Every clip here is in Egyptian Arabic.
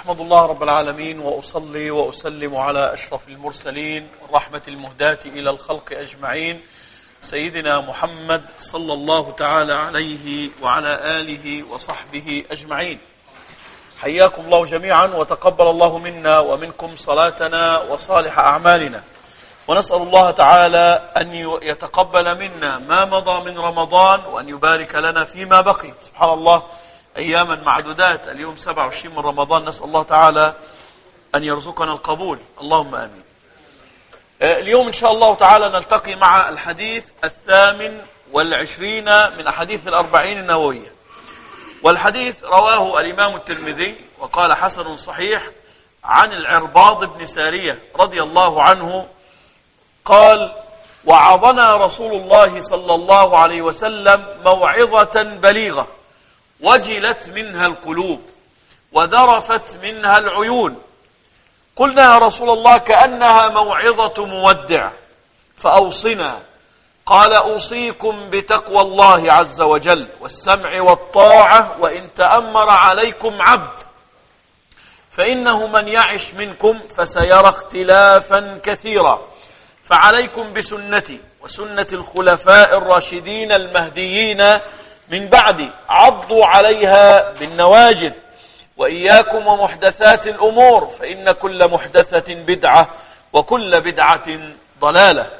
أحمد الله رب العالمين وأصلي وأسلم على أشرف المرسلين والرحمة المهداة إلى الخلق أجمعين سيدنا محمد صلى الله تعالى عليه وعلى آله وصحبه أجمعين حياكم الله جميعا وتقبل الله منا ومنكم صلاتنا وصالح أعمالنا ونسأل الله تعالى أن يتقبل منا ما مضى من رمضان وأن يبارك لنا فيما بقي سبحان الله أياما معدودات اليوم 27 من رمضان نسأل الله تعالى أن يرزقنا القبول اللهم آمين اليوم إن شاء الله تعالى نلتقي مع الحديث الثامن والعشرين من أحاديث الأربعين النووية والحديث رواه الإمام الترمذي وقال حسن صحيح عن العرباض بن سارية رضي الله عنه قال وعظنا رسول الله صلى الله عليه وسلم موعظة بليغة وجلت منها القلوب وذرفت منها العيون قلنا يا رسول الله كأنها موعظة مودع فأوصنا قال أوصيكم بتقوى الله عز وجل والسمع والطاعة وإن تأمر عليكم عبد فإنه من يعش منكم فسيرى اختلافا كثيرا فعليكم بسنتي وسنة الخلفاء الراشدين المهديين من بعدي عضوا عليها بالنواجذ وإياكم ومحدثات الأمور فإن كل محدثة بدعة وكل بدعة ضلالة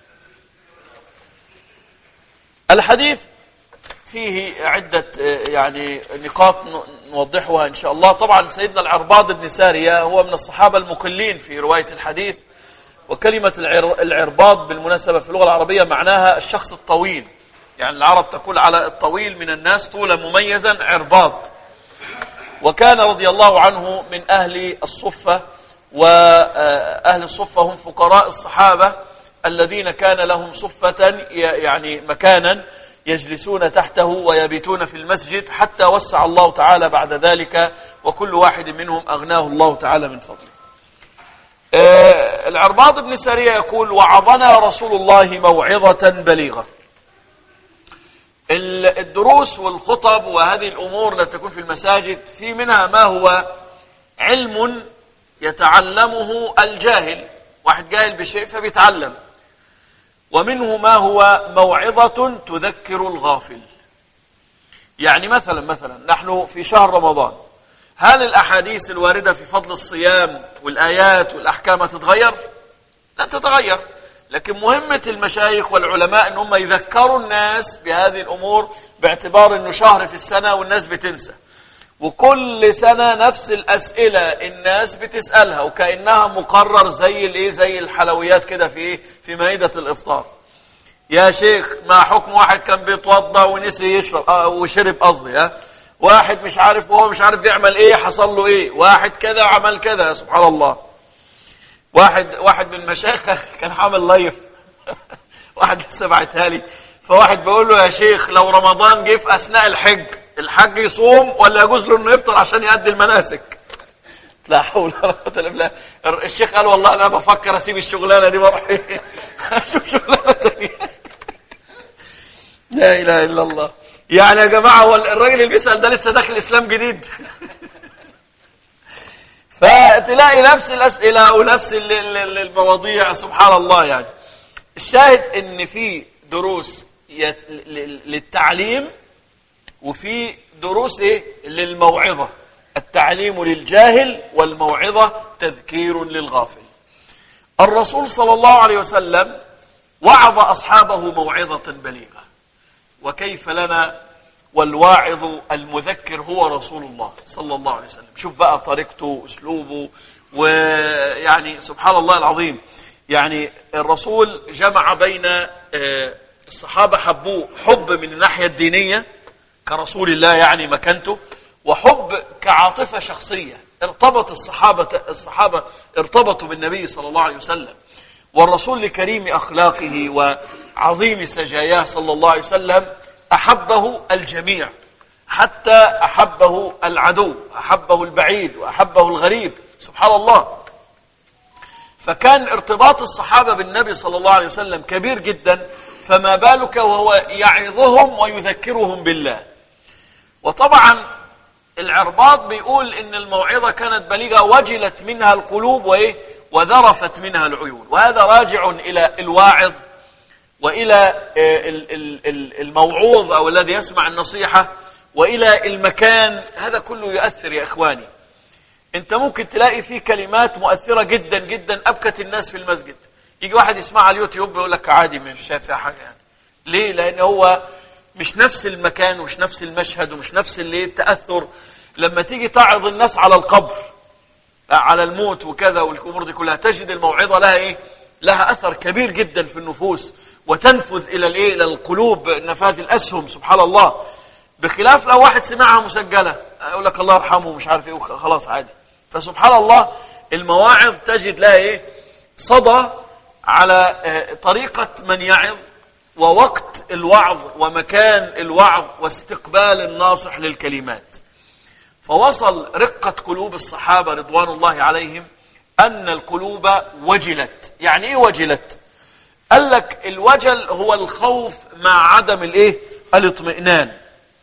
الحديث فيه عدة يعني نقاط نوضحها إن شاء الله طبعا سيدنا العرباض بن سارية هو من الصحابة المقلين في رواية الحديث وكلمة العرباض بالمناسبة في اللغة العربية معناها الشخص الطويل يعني العرب تقول على الطويل من الناس طولا مميزا عرباض وكان رضي الله عنه من أهل الصفة وأهل الصفة هم فقراء الصحابة الذين كان لهم صفة يعني مكانا يجلسون تحته ويبيتون في المسجد حتى وسع الله تعالى بعد ذلك وكل واحد منهم أغناه الله تعالى من فضله العرباض بن سارية يقول وعظنا رسول الله موعظة بليغة الدروس والخطب وهذه الأمور التي تكون في المساجد في منها ما هو علم يتعلمه الجاهل واحد جاهل بشيء فبيتعلم ومنه ما هو موعظة تذكر الغافل يعني مثلا مثلا نحن في شهر رمضان هل الأحاديث الواردة في فضل الصيام والآيات والأحكام تتغير؟ لا تتغير لكن مهمة المشايخ والعلماء ان هم يذكروا الناس بهذه الامور باعتبار انه شهر في السنة والناس بتنسى وكل سنة نفس الاسئلة الناس بتسألها وكأنها مقرر زي الايه زي الحلويات كده في ايه في مائدة الافطار يا شيخ ما حكم واحد كان بيتوضى ونسي يشرب آه وشرب قصدي ها واحد مش عارف وهو مش عارف يعمل ايه حصل له ايه واحد كذا عمل كذا سبحان الله واحد واحد من المشايخ كان عامل لايف واحد لسه بعتها لي فواحد بيقول له يا شيخ لو رمضان جه في اثناء الحج الحج يصوم ولا يجوز له انه يفطر عشان يؤدي المناسك لا حول ولا قوه الا بالله الشيخ قال والله انا بفكر اسيب الشغلانه دي واروح اشوف شغلانه ثانيه لا اله الا الله يعني يا جماعه هو الراجل اللي بيسال ده لسه داخل الاسلام جديد فتلاقي نفس الأسئلة ونفس المواضيع سبحان الله يعني الشاهد ان في دروس للتعليم وفي دروس ايه للموعظة التعليم للجاهل والموعظة تذكير للغافل الرسول صلى الله عليه وسلم وعظ أصحابه موعظة بليغة وكيف لنا والواعظ المذكر هو رسول الله صلى الله عليه وسلم شوف بقى طريقته اسلوبه ويعني سبحان الله العظيم يعني الرسول جمع بين الصحابه حبوه حب من الناحيه الدينيه كرسول الله يعني مكانته وحب كعاطفه شخصيه ارتبط الصحابه الصحابه ارتبطوا بالنبي صلى الله عليه وسلم والرسول لكريم اخلاقه وعظيم سجاياه صلى الله عليه وسلم أحبه الجميع حتى أحبه العدو أحبه البعيد وأحبه الغريب سبحان الله فكان ارتباط الصحابة بالنبي صلى الله عليه وسلم كبير جدا فما بالك وهو يعظهم ويذكرهم بالله وطبعا العرباض بيقول ان الموعظة كانت بليغة وجلت منها القلوب وايه وذرفت منها العيون وهذا راجع الى الواعظ والى آه، الموعوظ او الذي يسمع النصيحة والى المكان هذا كله يؤثر يا اخواني انت ممكن تلاقي فيه كلمات مؤثرة جدا جدا ابكت الناس في المسجد يجي واحد يسمعها على اليوتيوب يقول لك عادي مش شايف فيها حاجة يعني ليه لان هو مش نفس المكان ومش نفس المشهد ومش نفس اللي التأثر لما تيجي تعظ الناس على القبر على الموت وكذا والامور دي كلها تجد الموعظة لها ايه لها اثر كبير جدا في النفوس وتنفذ الى الايه الى القلوب نفاذ الاسهم سبحان الله بخلاف لو واحد سمعها مسجلة يقول لك الله يرحمه ومش عارف ايه خلاص عادي فسبحان الله المواعظ تجد لها ايه صدى على آه، طريقة من يعظ ووقت الوعظ ومكان الوعظ واستقبال الناصح للكلمات فوصل رقة قلوب الصحابة رضوان الله عليهم أن القلوب وجلت يعني إيه وجلت قال لك الوجل هو الخوف مع عدم الإيه الاطمئنان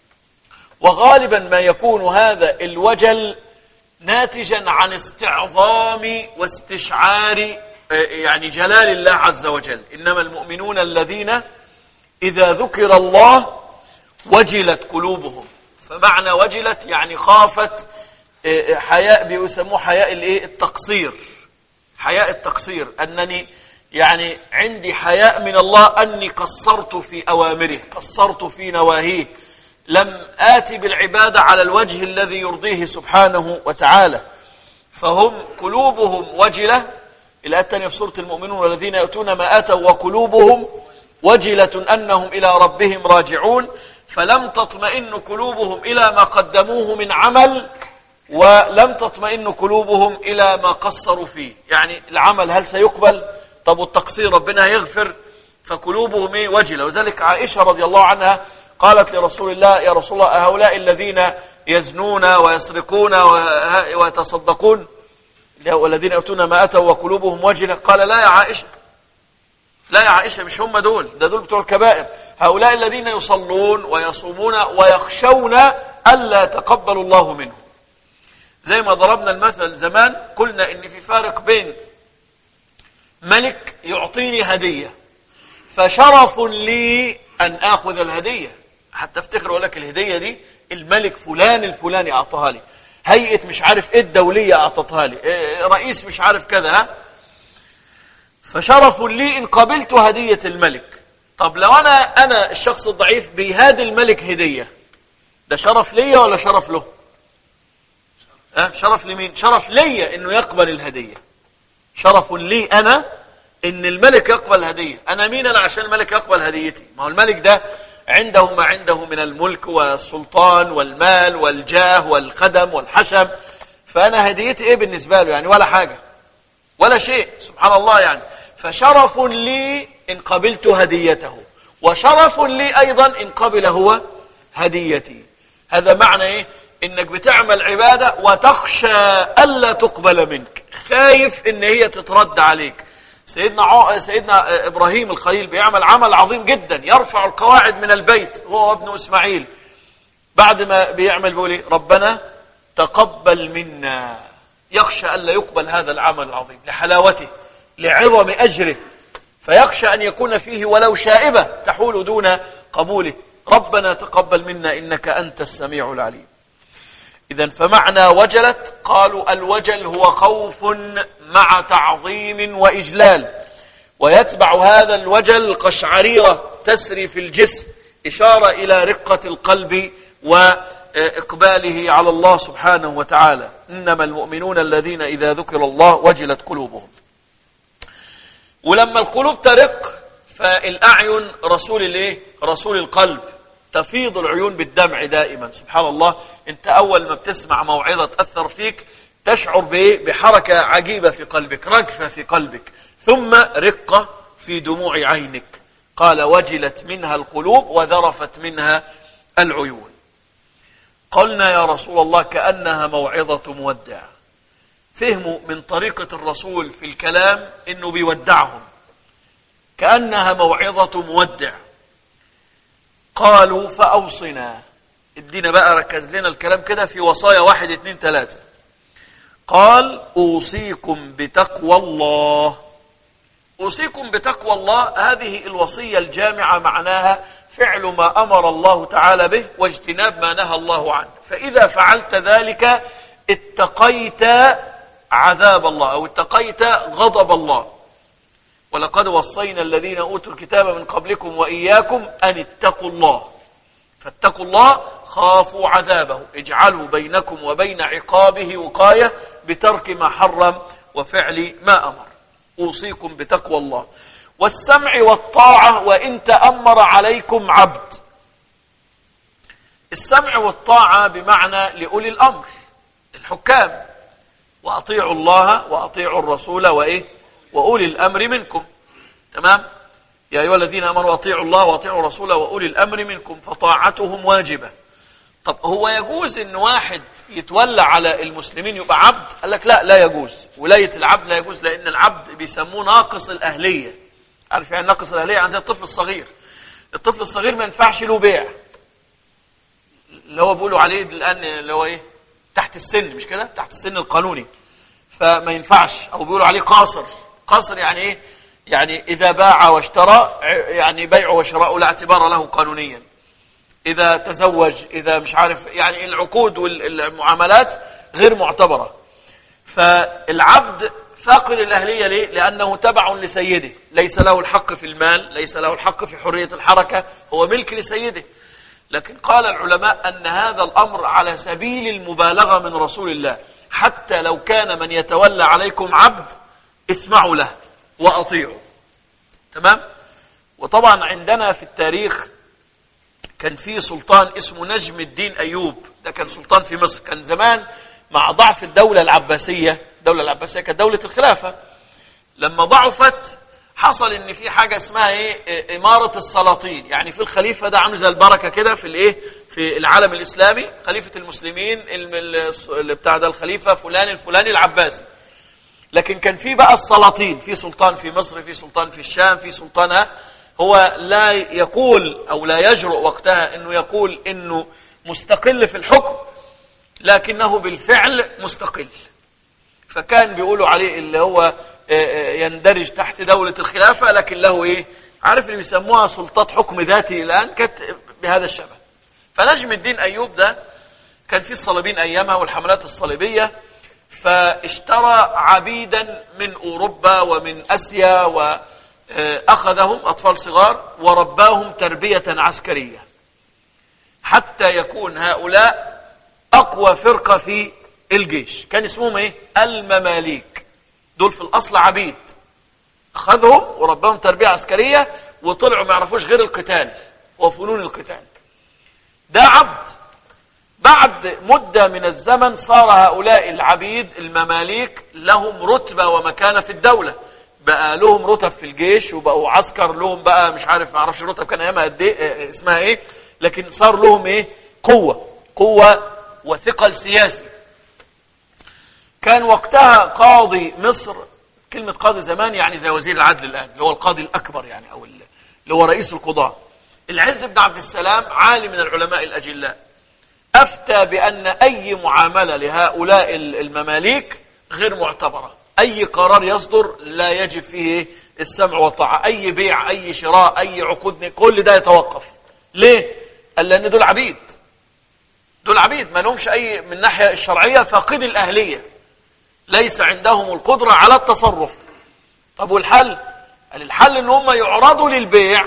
وغالبا ما يكون هذا الوجل ناتجا عن استعظام واستشعار آه، يعني جلال الله عز وجل إنما المؤمنون الذين إذا ذكر الله وجلت قلوبهم فمعنى وجلت يعني خافت آه، آه، حياء بيسموه حياء الايه التقصير حياء التقصير أنني يعني عندي حياء من الله أني قصرت في أوامره قصرت في نواهيه لم آتي بالعبادة على الوجه الذي يرضيه سبحانه وتعالى فهم قلوبهم وجلة الآية الثانية في سورة المؤمنون والذين يأتون ما آتوا وقلوبهم وجلة أنهم إلى ربهم راجعون فلم تطمئن قلوبهم إلى ما قدموه من عمل ولم تطمئن قلوبهم إلى ما قصروا فيه يعني العمل هل سيقبل طب والتقصير ربنا يغفر فقلوبهم ايه وجلة وذلك عائشة رضي الله عنها قالت لرسول الله يا رسول الله هؤلاء الذين يزنون ويسرقون ويتصدقون والذين يأتون ما أتوا وقلوبهم وجلة قال لا يا عائشة لا يا عائشة مش هم دول ده دول بتوع الكبائر هؤلاء الذين يصلون ويصومون ويخشون ألا تقبل الله منهم زي ما ضربنا المثل زمان قلنا ان في فارق بين ملك يعطيني هدية فشرف لي أن آخذ الهدية حتى افتخر اقول لك الهدية دي الملك فلان الفلاني أعطاها لي هيئة مش عارف ايه الدولية أعطتها لي إيه رئيس مش عارف كذا فشرف لي إن قبلت هدية الملك طب لو أنا أنا الشخص الضعيف بهذا الملك هدية ده شرف لي ولا شرف له أه؟ شرف لمين شرف لي إنه يقبل الهدية شرف لي أنا إن الملك يقبل هدية أنا مين أنا عشان الملك يقبل هديتي ما هو الملك ده عنده ما عنده من الملك والسلطان والمال والجاه والخدم والحشم فأنا هديتي إيه بالنسبة له يعني ولا حاجة ولا شيء سبحان الله يعني فشرف لي إن قبلت هديته وشرف لي أيضا إن قبل هو هديتي هذا معنى إيه إنك بتعمل عبادة وتخشى ألا تقبل منك خايف إن هي تترد عليك سيدنا عو... سيدنا إبراهيم الخليل بيعمل عمل عظيم جدا يرفع القواعد من البيت هو وابنه إسماعيل بعد ما بيعمل بيقول إيه ربنا تقبل منا يخشى ألا يقبل هذا العمل العظيم لحلاوته لعظم أجره فيخشى أن يكون فيه ولو شائبة تحول دون قبوله ربنا تقبل منا إنك أنت السميع العليم إذا فمعنى وجلت قالوا الوجل هو خوف مع تعظيم وإجلال ويتبع هذا الوجل قشعريرة تسري في الجسم إشارة إلى رقة القلب وإقباله على الله سبحانه وتعالى إنما المؤمنون الذين إذا ذكر الله وجلت قلوبهم ولما القلوب ترق فالأعين رسول الايه رسول القلب تفيض العيون بالدمع دائما سبحان الله انت اول ما بتسمع موعظة تأثر فيك تشعر بحركة عجيبة في قلبك رجفة في قلبك ثم رقة في دموع عينك قال وجلت منها القلوب وذرفت منها العيون قلنا يا رسول الله كأنها موعظة مودع فهموا من طريقة الرسول في الكلام انه بيودعهم كأنها موعظة مودع قالوا فأوصنا ادينا بقى ركز لنا الكلام كده في وصايا واحد اتنين تلاتة قال أوصيكم بتقوى الله أوصيكم بتقوى الله هذه الوصية الجامعة معناها فعل ما أمر الله تعالى به واجتناب ما نهى الله عنه فإذا فعلت ذلك اتقيت عذاب الله أو اتقيت غضب الله ولقد وصينا الذين أوتوا الكتاب من قبلكم وإياكم أن اتقوا الله فاتقوا الله خافوا عذابه اجعلوا بينكم وبين عقابه وقاية بترك ما حرم وفعل ما أمر أوصيكم بتقوى الله والسمع والطاعة وإن تأمر عليكم عبد السمع والطاعة بمعنى لأولي الأمر الحكام وأطيعوا الله وأطيعوا الرسول وإيه وأولي الأمر منكم تمام يا أيها الذين أمروا أطيعوا الله وأطيعوا الرسول وأولي الأمر منكم فطاعتهم واجبة طب هو يجوز ان واحد يتولى على المسلمين يبقى عبد قال لك لا لا يجوز ولاية العبد لا يجوز لأن العبد بيسموه ناقص الأهلية عارف يعني ناقص الأهلية يعني زي الطفل الصغير الطفل الصغير ما ينفعش له بيع اللي هو بيقولوا عليه الآن اللي هو إيه تحت السن مش كده تحت السن القانوني فما ينفعش أو بيقولوا عليه قاصر قاصر يعني إيه يعني إذا باع واشترى يعني بيع وشراء لا اعتبار له قانونيا إذا تزوج إذا مش عارف يعني العقود والمعاملات غير معتبرة فالعبد فاقد الأهلية ليه؟ لأنه تبع لسيده ليس له الحق في المال ليس له الحق في حرية الحركة هو ملك لسيده لكن قال العلماء أن هذا الأمر على سبيل المبالغة من رسول الله حتى لو كان من يتولى عليكم عبد اسمعوا له وأطيعوا تمام وطبعا عندنا في التاريخ كان في سلطان اسمه نجم الدين أيوب ده كان سلطان في مصر كان زمان مع ضعف الدولة العباسية الدولة العباسية كانت دولة الخلافة لما ضعفت حصل ان في حاجه اسمها ايه اماره السلاطين يعني في الخليفه ده عامل زي البركه كده في الايه في العالم الاسلامي خليفه المسلمين اللي بتاع ده الخليفه فلان الفلاني العباسي لكن كان في بقى السلاطين في سلطان في مصر في سلطان في الشام في سلطان هو لا يقول او لا يجرؤ وقتها انه يقول انه مستقل في الحكم لكنه بالفعل مستقل فكان بيقولوا عليه اللي هو يندرج تحت دولة الخلافة لكن له ايه عارف اللي بيسموها سلطات حكم ذاتي الآن كانت بهذا الشبه فنجم الدين أيوب ده كان في الصليبين أيامها والحملات الصليبية فاشترى عبيدا من أوروبا ومن أسيا وأخذهم أطفال صغار ورباهم تربية عسكرية حتى يكون هؤلاء أقوى فرقة في الجيش كان اسمهم ايه المماليك دول في الاصل عبيد اخذهم ورباهم تربيه عسكريه وطلعوا ما يعرفوش غير القتال وفنون القتال ده عبد بعد مدة من الزمن صار هؤلاء العبيد المماليك لهم رتبة ومكانة في الدولة بقى لهم رتب في الجيش وبقوا عسكر لهم بقى مش عارف ما اعرفش الرتب كان ايامها قد ايه اسمها ايه لكن صار لهم ايه قوة قوة وثقل سياسي كان وقتها قاضي مصر كلمة قاضي زمان يعني زي وزير العدل الآن اللي هو القاضي الأكبر يعني أو اللي هو رئيس القضاة العز بن عبد السلام عالم من العلماء الأجلاء أفتى بأن أي معاملة لهؤلاء المماليك غير معتبرة أي قرار يصدر لا يجب فيه السمع والطاعة أي بيع أي شراء أي عقود كل ده يتوقف ليه؟ قال لأن دول عبيد دول عبيد ما لهمش أي من الناحية الشرعية فاقد الأهلية ليس عندهم القدرة على التصرف طب والحل قال الحل ان هم يعرضوا للبيع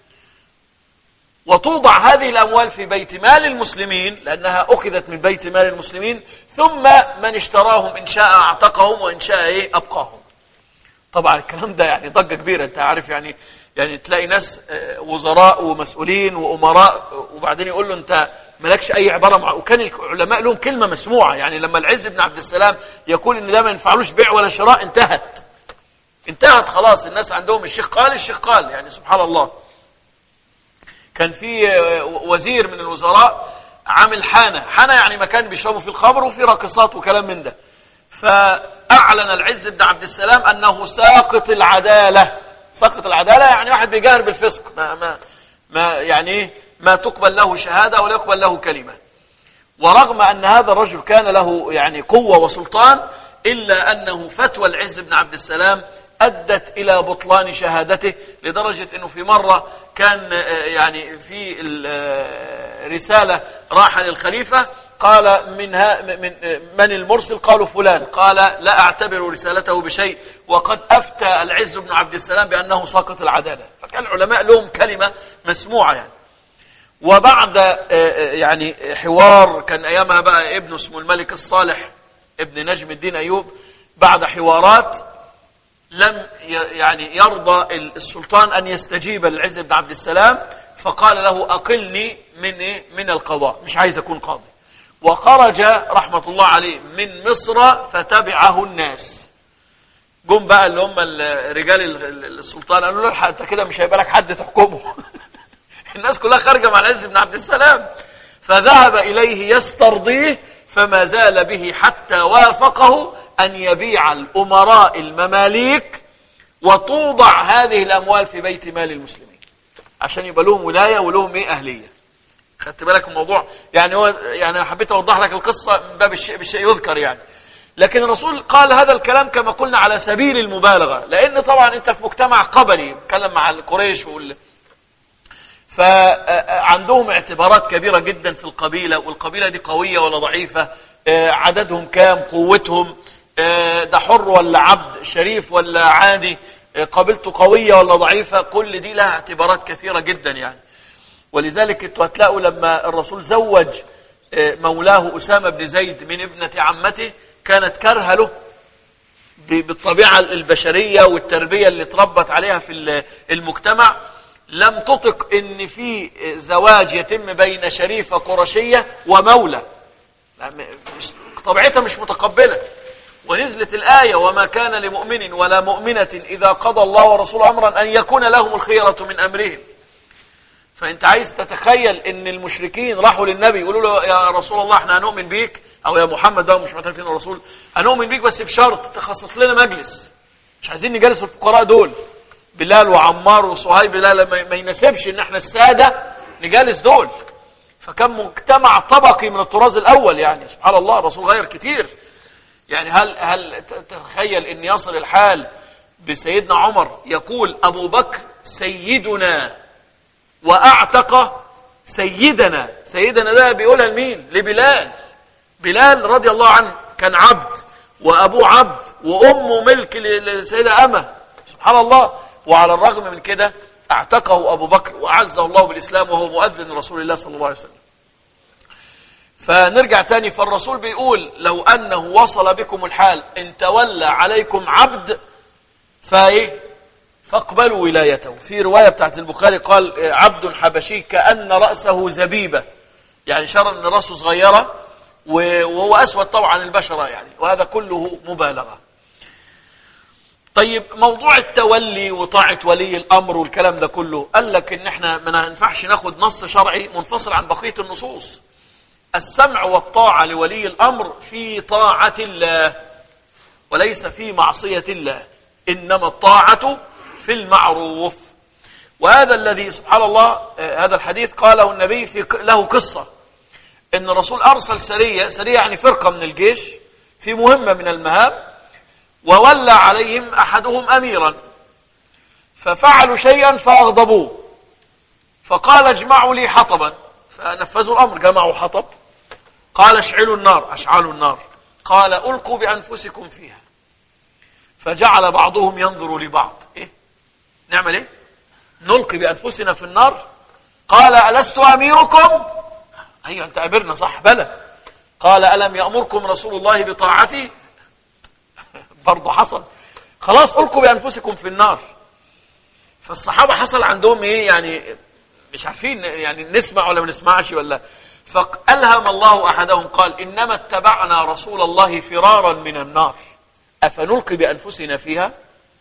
وتوضع هذه الأموال في بيت مال المسلمين لأنها أخذت من بيت مال المسلمين ثم من اشتراهم إن شاء أعتقهم وإن شاء إيه أبقاهم طبعا الكلام ده يعني ضجة كبيرة أنت عارف يعني يعني تلاقي ناس وزراء ومسؤولين وأمراء وبعدين يقول له أنت مالكش أي عبارة مع وكان العلماء لهم كلمة مسموعة يعني لما العز بن عبد السلام يقول إن ده ما ينفعلوش بيع ولا شراء انتهت انتهت خلاص الناس عندهم الشيخ قال الشيخ قال يعني سبحان الله كان في وزير من الوزراء عامل حانة حانة يعني مكان بيشربوا فيه الخمر وفيه راقصات وكلام من ده فأعلن العز بن عبد السلام أنه ساقط العدالة ساقط العدالة يعني واحد بيجاهر بالفسق ما, ما, ما يعني ما تقبل له شهادة ولا يقبل له كلمة ورغم أن هذا الرجل كان له يعني قوة وسلطان إلا أنه فتوى العز بن عبد السلام أدت إلى بطلان شهادته لدرجة أنه في مرة كان آه، يعني في آه، رسالة راح للخليفة قال منها من من المرسل قالوا فلان قال لا اعتبر رسالته بشيء وقد افتى العز بن عبد السلام بانه ساقط العداله فكان العلماء لهم كلمه مسموعه يعني وبعد آه، آه، يعني حوار كان ايامها بقى ابنه اسمه الملك الصالح ابن نجم الدين ايوب بعد حوارات لم يعني يرضى السلطان ان يستجيب للعز بن عبد السلام فقال له اقلني من إيه؟ من القضاء مش عايز اكون قاضي وخرج رحمة الله عليه من مصر فتبعه الناس جم بقى اللي هم رجال السلطان قالوا له انت كده مش هيبقى لك حد تحكمه الناس كلها خارجه مع العز بن عبد السلام فذهب اليه يسترضيه فما زال به حتى وافقه ان يبيع الامراء المماليك وتوضع هذه الاموال في بيت مال المسلمين عشان يبقى لهم ولايه ولهم ايه اهليه خدت بالك الموضوع يعني هو يعني حبيت اوضح لك القصه من باب الشيء بالشيء يذكر يعني لكن الرسول قال هذا الكلام كما قلنا على سبيل المبالغه لان طبعا انت في مجتمع قبلي بتكلم مع القريش وال فعندهم اعتبارات كبيره جدا في القبيله والقبيله دي قويه ولا ضعيفه آه، عددهم كام قوتهم آه، ده حر ولا عبد شريف ولا عادي آه، قبيلته قويه ولا ضعيفه كل دي لها اعتبارات كثيره جدا يعني ولذلك انتوا هتلاقوا لما الرسول زوج آه، مولاه أسامة بن زيد من ابنة عمته كانت كرهة له بالطبيعة البشرية والتربية اللي تربت عليها في المجتمع لم تطق ان في زواج يتم بين شريفة قرشية ومولى مش طبيعتها مش متقبلة ونزلت الآية وما كان لمؤمن ولا مؤمنة إذا قضى الله ورسوله أمرا أن يكون لهم الخيرة من أمرهم فانت عايز تتخيل ان المشركين راحوا للنبي يقولوا له يا رسول الله احنا هنؤمن بيك او يا محمد بقى مش معترفين الرسول هنؤمن بيك بس بشرط تخصص لنا مجلس مش عايزين نجلس الفقراء دول بلال وعمار وصهيب لا ما يناسبش ان احنا الساده نجالس دول فكان مجتمع طبقي من الطراز الاول يعني سبحان الله الرسول غير كتير يعني هل هل تتخيل ان يصل الحال بسيدنا عمر يقول ابو بكر سيدنا واعتق سيدنا سيدنا ده بيقولها لمين لبلال بلال رضي الله عنه كان عبد وابوه عبد وامه ملك للسيده امه سبحان الله وعلى الرغم من كده اعتقه ابو بكر واعزه الله بالاسلام وهو مؤذن رسول الله صلى الله عليه وسلم فنرجع تاني فالرسول بيقول لو انه وصل بكم الحال ان تولى عليكم عبد فايه فاقبلوا ولايته في رواية بتاعت البخاري قال عبد حبشي كأن رأسه زبيبة يعني شر أن رأسه صغيرة وهو أسود طبعا البشرة يعني وهذا كله مبالغة طيب موضوع التولي وطاعة ولي الأمر والكلام ده كله قال لك إن إحنا ما ينفعش ناخد نص شرعي منفصل عن بقية النصوص السمع والطاعة لولي الأمر في طاعة الله وليس في معصية الله إنما الطاعة في المعروف وهذا الذي سبحان الله آه، هذا الحديث قاله النبي في له قصة ان الرسول ارسل سرية سرية يعني فرقة من الجيش في مهمة من المهام وولى عليهم احدهم اميرا ففعلوا شيئا فاغضبوه فقال اجمعوا لي حطبا فنفذوا الامر جمعوا حطب قال اشعلوا النار اشعلوا النار قال القوا بانفسكم فيها فجعل بعضهم ينظر لبعض ايه نعمل ايه نلقي بانفسنا في النار قال الست اميركم ايوه انت امرنا صح بلى قال الم يامركم رسول الله بطاعتي برضه حصل خلاص القوا بانفسكم في النار فالصحابه حصل عندهم ايه يعني مش عارفين يعني نسمع ولا ما نسمعش ولا فألهم الله أحدهم قال إنما اتبعنا رسول الله فرارا من النار أفنلقي بأنفسنا فيها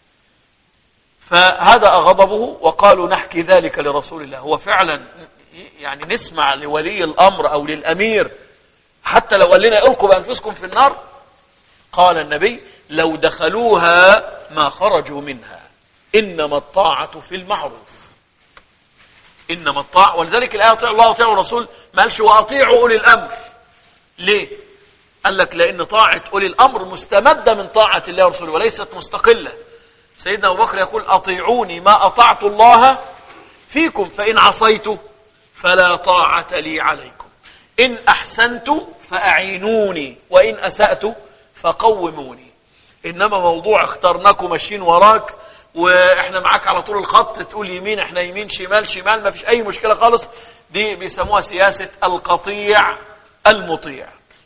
فهذا غضبه وقالوا نحكي ذلك لرسول الله هو فعلا يعني نسمع لولي الأمر أو للأمير حتى لو قال لنا القوا بأنفسكم في النار قال النبي لو دخلوها ما خرجوا منها إنما الطاعة في المعروف إنما الطاعة ولذلك الآية أطيعوا الله وأطيعوا الرسول ما قالش وأطيعوا أولي الأمر ليه؟ قال لك لأن طاعة أولي الأمر مستمدة من طاعة الله ورسوله وليست مستقلة سيدنا أبو بكر يقول أطيعوني ما أطعت الله فيكم فإن عصيت فلا طاعة لي عليكم إن أحسنت فأعينوني وإن أسأت فقوموني إنما موضوع اخترناكم ماشيين وراك واحنا معاك على طول الخط تقول يمين احنا يمين شمال شمال ما فيش اي مشكله خالص دي بيسموها سياسه القطيع المطيع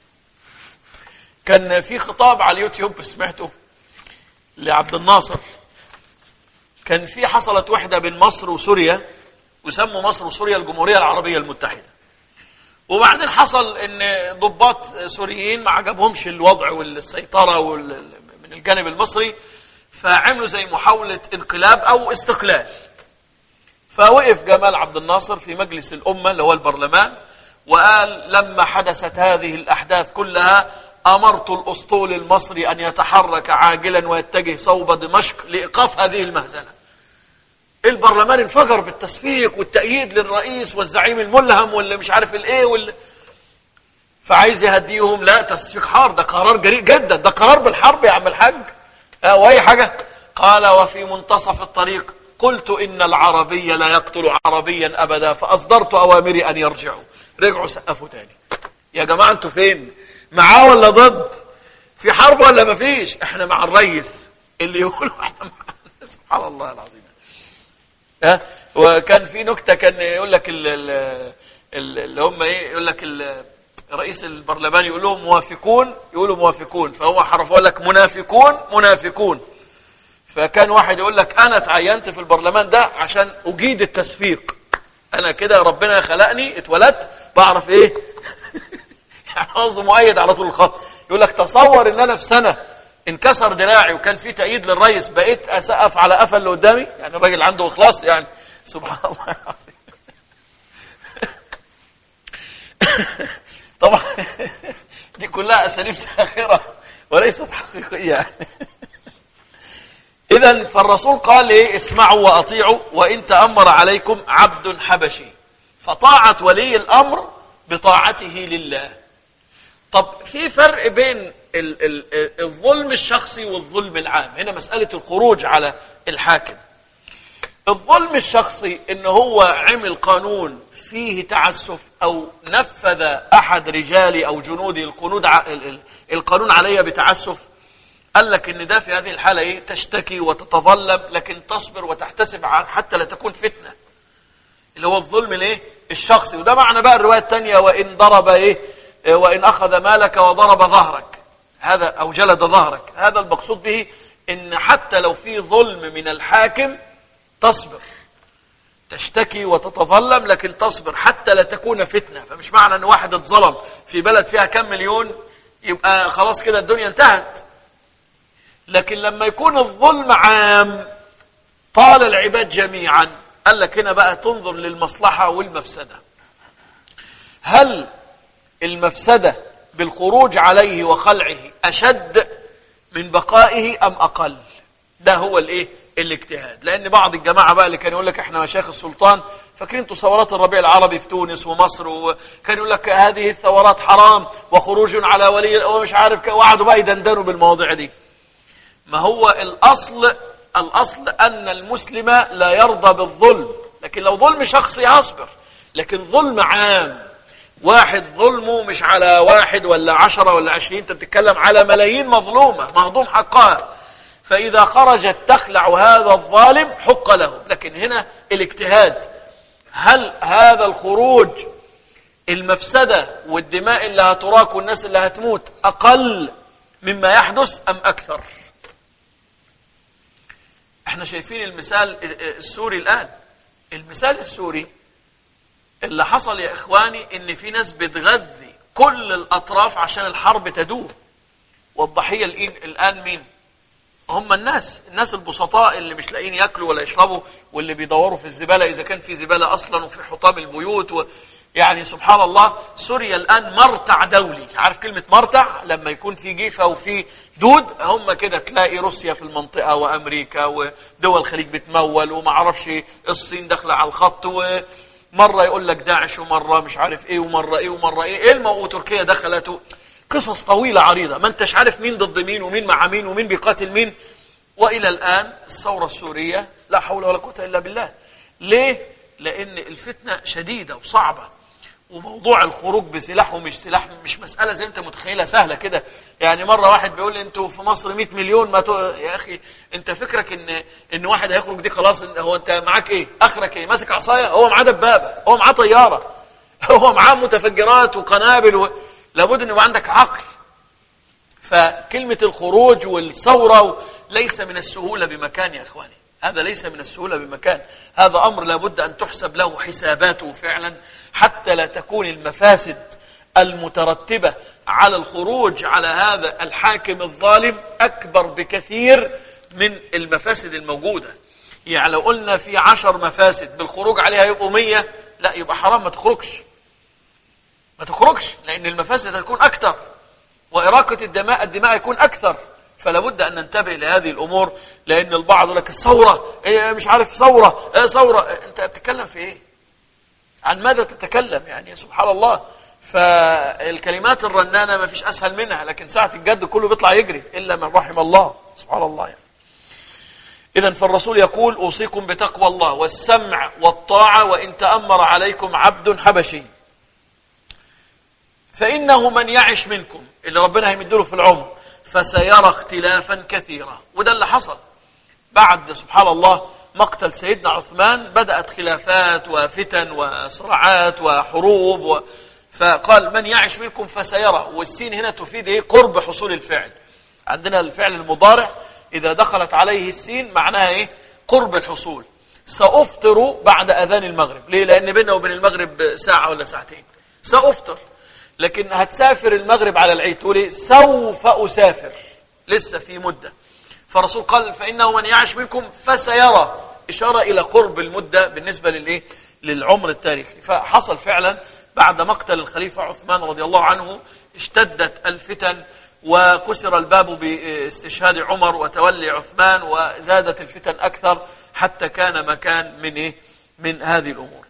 كان في خطاب على اليوتيوب سمعته لعبد الناصر كان في حصلت وحده بين مصر وسوريا وسموا مصر وسوريا الجمهوريه العربيه المتحده وبعدين حصل ان ضباط سوريين ما عجبهمش الوضع والسيطره من الجانب المصري فعملوا زي محاولة انقلاب أو استقلال فوقف جمال عبد الناصر في مجلس الأمة اللي هو البرلمان وقال لما حدثت هذه الأحداث كلها أمرت الأسطول المصري أن يتحرك عاجلا ويتجه صوب دمشق لإيقاف هذه المهزلة البرلمان انفجر بالتصفيق والتأييد للرئيس والزعيم الملهم واللي مش عارف الايه واللي فعايز يهديهم لا تصفيق حار ده قرار جريء جدا ده قرار بالحرب يا عم الحاج واي حاجة قال وفي منتصف الطريق قلت إن العربي لا يقتل عربيا أبدا فأصدرت أوامري أن يرجعوا رجعوا سقفوا تاني يا جماعة أنتوا فين معاه ولا ضد في حرب ولا ما فيش احنا مع الرئيس اللي يقولوا احنا مع سبحان الله العظيم ها وكان في نكته كان يقول لك اللي هم ايه يقول لك رئيس البرلمان يقول لهم موافقون يقولوا موافقون فهو حرف يقول لك منافقون منافقون فكان واحد يقول لك انا اتعينت في البرلمان ده عشان اجيد التصفيق انا كده ربنا خلقني اتولدت بعرف ايه يعني قصده مؤيد على طول الخط يقول لك تصور ان انا في سنه انكسر دراعي وكان في تأييد للرئيس بقيت اسقف على قفا اللي قدامي يعني الراجل عنده اخلاص يعني سبحان الله العظيم طبعا دي كلها اساليب ساخره وليست حقيقيه اذا فالرسول قال ايه اسمعوا واطيعوا وان تامر عليكم عبد حبشي فطاعه ولي الامر بطاعته لله طب في فرق بين الظلم الشخصي والظلم العام هنا مساله الخروج على الحاكم الظلم الشخصي ان هو عمل قانون فيه تعسف او نفذ احد رجالي او جنودي القنود القانون علي بتعسف قال لك ان ده في هذه الحاله ايه تشتكي وتتظلم لكن تصبر وتحتسب حتى لا تكون فتنه اللي هو الظلم الايه الشخصي وده معنى بقى الروايه الثانيه وان ضرب ايه وان اخذ مالك وضرب ظهرك هذا او جلد ظهرك هذا المقصود به ان حتى لو في ظلم من الحاكم تصبر تشتكي وتتظلم لكن تصبر حتى لا تكون فتنة فمش معنى ان واحد اتظلم في بلد فيها كم مليون يبقى خلاص كده الدنيا انتهت لكن لما يكون الظلم عام طال العباد جميعا قال لك هنا بقى تنظر للمصلحة والمفسدة هل المفسدة بالخروج عليه وخلعه أشد من بقائه أم أقل ده هو الايه الاجتهاد لان بعض الجماعه بقى اللي كان يقول لك احنا مشايخ السلطان فاكرين انتوا ثورات الربيع العربي في تونس ومصر وكان يقول لك هذه الثورات حرام وخروج على ولي ومش عارف وقعدوا بقى يدندنوا بالمواضيع دي ما هو الاصل الاصل ان المسلم لا يرضى بالظلم لكن لو ظلم شخصي هصبر لكن ظلم عام واحد ظلمه مش على واحد ولا عشرة ولا عشرين انت بتتكلم على ملايين مظلومة مهضوم حقها فإذا خرجت تخلع هذا الظالم حق له لكن هنا الاجتهاد هل هذا الخروج المفسدة والدماء اللي هتراك والناس اللي هتموت أقل مما يحدث أم أكثر احنا شايفين المثال السوري الآن المثال السوري اللي حصل يا إخواني إن في ناس بتغذي كل الأطراف عشان الحرب تدوم والضحية الآن مين هم الناس الناس البسطاء اللي مش لاقيين ياكلوا ولا يشربوا واللي بيدوروا في الزباله اذا كان في زباله اصلا وفي حطام البيوت و... يعني سبحان الله سوريا الان مرتع دولي عارف كلمه مرتع لما يكون في جيفه وفي دود هم كده تلاقي روسيا في المنطقه وامريكا ودول الخليج بتمول وما اعرفش الصين داخله على الخط و... مرة يقول لك داعش ومرة مش عارف ايه ومرة ايه ومرة ايه ايه المو... وتركيا دخلته قصص طويلة عريضة ما انتش عارف مين ضد مين ومين مع مين ومين بيقاتل مين والى الان الثورة السورية لا حول ولا قوة الا بالله ليه لان الفتنة شديدة وصعبة وموضوع الخروج بسلاح ومش سلاح مش مسألة زي انت متخيلها سهلة كده يعني مرة واحد بيقول لي انتوا في مصر 100 مليون ما تو... يا اخي انت فكرك ان ان واحد هيخرج دي خلاص هو انت معاك ايه اخرك ايه ماسك عصاية هو معاه دبابة هو معاه طيارة هو معاه متفجرات وقنابل و... لابد ان يبقى عندك عقل فكلمة الخروج والثورة ليس من السهولة بمكان يا اخواني هذا ليس من السهولة بمكان هذا أمر لابد أن تحسب له حساباته فعلا حتى لا تكون المفاسد المترتبة على الخروج على هذا الحاكم الظالم أكبر بكثير من المفاسد الموجودة يعني لو قلنا في عشر مفاسد بالخروج عليها يبقوا مية لا يبقى حرام ما تخرجش ما تخرجش لأن المفاسد هتكون أكثر وإراقة الدماء الدماء يكون أكثر فلا بد أن ننتبه لهذه الأمور لأن البعض لك الثورة إيه مش عارف ثورة إيه ثورة أنت بتتكلم في إيه عن ماذا تتكلم يعني سبحان الله فالكلمات الرنانة ما فيش أسهل منها لكن ساعة الجد كله بيطلع يجري إلا من رحم الله سبحان الله يعني إذا فالرسول يقول أوصيكم بتقوى الله والسمع والطاعة وإن تأمر عليكم عبد حبشي فإنه من يعش منكم اللي ربنا هيمدله في العمر فسيرى اختلافا كثيرا وده اللي حصل بعد سبحان الله مقتل سيدنا عثمان بدأت خلافات وفتن وصراعات وحروب و... فقال من يعش منكم فسيرى والسين هنا تفيد ايه قرب حصول الفعل عندنا الفعل المضارع إذا دخلت عليه السين معناها ايه قرب الحصول سأفطر بعد أذان المغرب ليه لأن بيننا وبين المغرب ساعة ولا ساعتين سأفطر لكن هتسافر المغرب على العيد تقول ايه سوف أسافر لسه في مدة فالرسول قال فإنه من يعش منكم فسيرى إشارة إلى قرب المدة بالنسبة للإيه للعمر التاريخي فحصل فعلا بعد مقتل الخليفة عثمان رضي الله عنه اشتدت الفتن وكسر الباب باستشهاد عمر وتولي عثمان وزادت الفتن أكثر حتى كان مكان من إيه؟ من هذه الأمور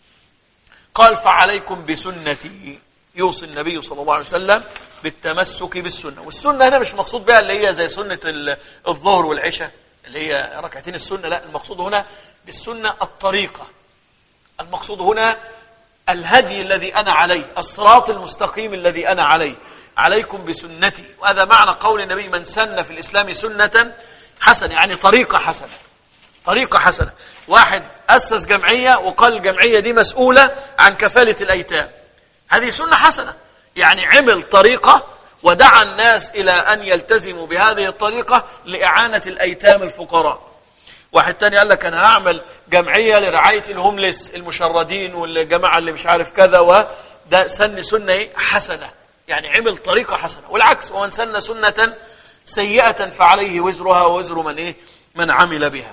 قال فعليكم بسنتي يوصي النبي صلى الله عليه وسلم بالتمسك بالسنة والسنة هنا مش مقصود بها اللي هي زي سنة الظهر والعشاء اللي هي ركعتين السنة لا المقصود هنا بالسنة الطريقة المقصود هنا الهدي الذي أنا عليه الصراط المستقيم الذي أنا عليه عليكم بسنتي وهذا معنى قول النبي من سن في الإسلام سنة حسنة يعني طريقة حسنة طريقة حسنة واحد أسس جمعية وقال الجمعية دي مسؤولة عن كفالة الأيتام هذه سنة حسنة يعني عمل طريقة ودعا الناس إلى أن يلتزموا بهذه الطريقة لإعانة الأيتام الفقراء واحد تاني قال لك أنا هعمل جمعية لرعاية الهوملس المشردين والجماعة اللي مش عارف كذا وده سن سنة حسنة يعني عمل طريقة حسنة والعكس ومن سن سنة سيئة فعليه وزرها ووزر من إيه من عمل بها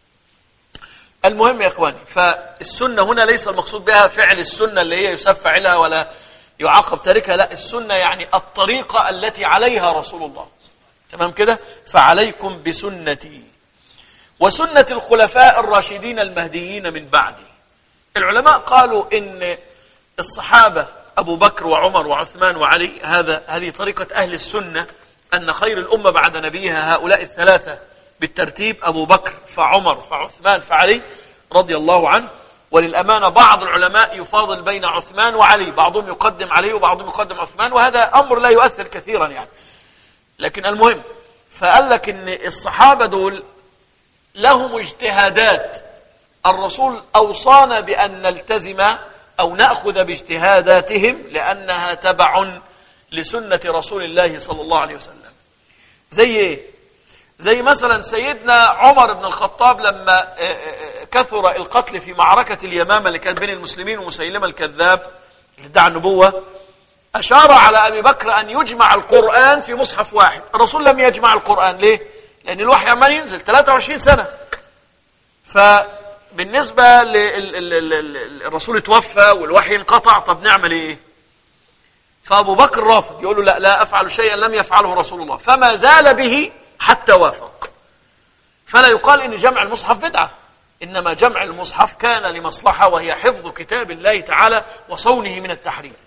المهم يا إخواني فالسنة هنا ليس المقصود بها فعل السنة اللي هي يسفع فاعلها ولا يعاقب تاركها لا السنة يعني الطريقة التي عليها رسول الله تمام كده فعليكم بسنتي وسنة الخلفاء الراشدين المهديين من بعدي العلماء قالوا إن الصحابة أبو بكر وعمر وعثمان وعلي هذا هذه طريقة أهل السنة أن خير الأمة بعد نبيها هؤلاء الثلاثة بالترتيب أبو بكر فعمر فعثمان فعلي رضي الله عنه وللأمانة بعض العلماء يفاضل بين عثمان وعلي بعضهم يقدم علي وبعضهم يقدم عثمان وهذا أمر لا يؤثر كثيرا يعني لكن المهم فقال لك ان الصحابة دول لهم اجتهادات الرسول أوصانا بأن نلتزم أو نأخذ باجتهاداتهم لأنها تبع لسنة رسول الله صلى الله عليه وسلم زي ايه زي مثلا سيدنا عمر بن الخطاب لما آه، آه، آه، كثر القتل في معركة اليمامة اللي كانت بين المسلمين ومسيلمة الكذاب اللي ادعى النبوة أشار على أبي بكر أن يجمع القرآن في مصحف واحد الرسول لم يجمع القرآن ليه؟ لأن الوحي عمال ينزل 23 سنة فبالنسبة للرسول توفى والوحي انقطع طب نعمل ايه فأبو بكر رافض يقول له لا لا أفعل شيئا لم يفعله رسول الله فما زال به حتى وافق فلا يقال ان جمع المصحف بدعه إنما جمع المصحف كان لمصلحة وهي حفظ كتاب الله تعالى وصونه من التحريف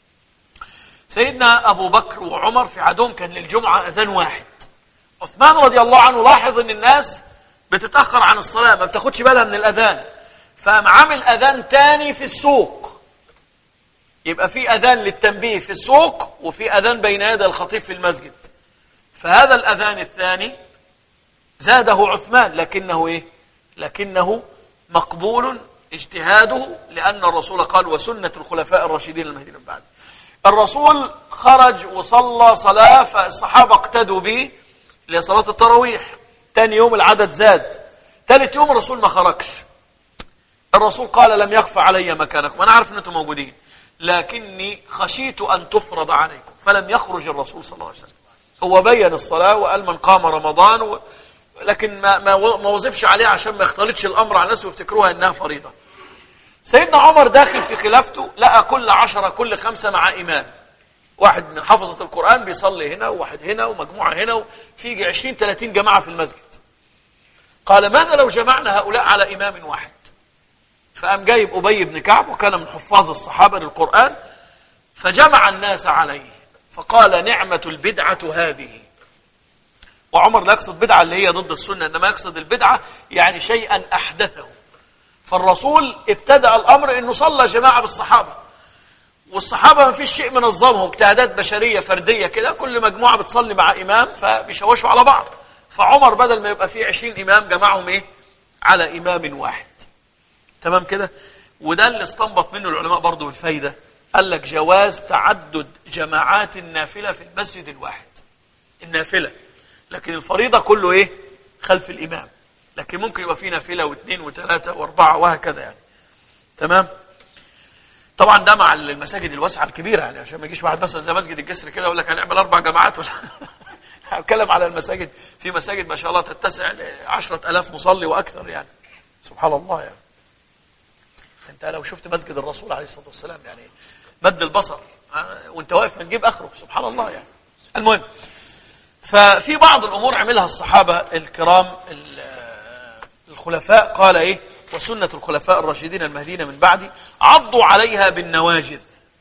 سيدنا أبو بكر وعمر في عدوم كان للجمعة أذان واحد عثمان رضي الله عنه لاحظ أن الناس بتتأخر عن الصلاة ما بتاخدش بالها من الأذان فقام عامل أذان تاني في السوق يبقى في أذان للتنبيه في السوق وفي أذان بين يدي الخطيب في المسجد فهذا الأذان الثاني زاده عثمان لكنه إيه لكنه مقبول اجتهاده لأن الرسول قال وسنة الخلفاء الراشدين المهديين من بعد الرسول خرج وصلى صلاة فالصحابة اقتدوا به لصلاة التراويح ثاني يوم العدد زاد ثالث يوم الرسول ما خرجش الرسول قال لم يخفى علي مكانكم أنا عارف أن أنتم موجودين لكني خشيت أن تفرض عليكم فلم يخرج الرسول صلى الله عليه وسلم هو بين الصلاة وقال من قام رمضان و... لكن ما ما ما وظبش عليه عشان ما يختلطش الامر على الناس ويفتكروها انها فريضه. سيدنا عمر داخل في خلافته لقى كل عشرة كل خمسة مع إمام واحد من حفظة القرآن بيصلي هنا وواحد هنا ومجموعة هنا وفي يجي 20 30 جماعة في المسجد قال ماذا لو جمعنا هؤلاء على إمام واحد فقام جايب أبي بن كعب وكان من حفاظ الصحابة للقرآن فجمع الناس عليه فقال نعمة البدعة هذه وعمر لا يقصد بدعة اللي هي ضد السنة إنما يقصد البدعة يعني شيئا أحدثه فالرسول ابتدأ الأمر إنه صلى جماعة بالصحابة والصحابة ما فيش شيء منظمهم اجتهادات بشرية فردية كده كل مجموعة بتصلي مع إمام فبيشوشوا على بعض فعمر بدل ما يبقى فيه عشرين إمام جمعهم إيه على إمام واحد تمام كده وده اللي استنبط منه العلماء برضه بالفايدة قال لك جواز تعدد جماعات النافلة في المسجد الواحد النافلة لكن الفريضة كله إيه خلف الإمام لكن ممكن يبقى في نافلة واثنين وثلاثة وأربعة وهكذا يعني تمام طبعا ده مع المساجد الواسعة الكبيرة يعني عشان ما يجيش واحد مثلا زي مسجد الجسر كده يقول لك هنعمل أربع جماعات ولا هتكلم على المساجد في مساجد ما شاء الله تتسع ل 10000 مصلي وأكثر يعني سبحان الله يعني انت لو شفت مسجد الرسول عليه الصلاه والسلام يعني مد البصر وانت واقف من جيب اخره سبحان الله يعني المهم ففي بعض الامور عملها الصحابه الكرام الخلفاء قال ايه وسنه الخلفاء الراشدين المهديين من بعدي عضوا عليها بالنواجذ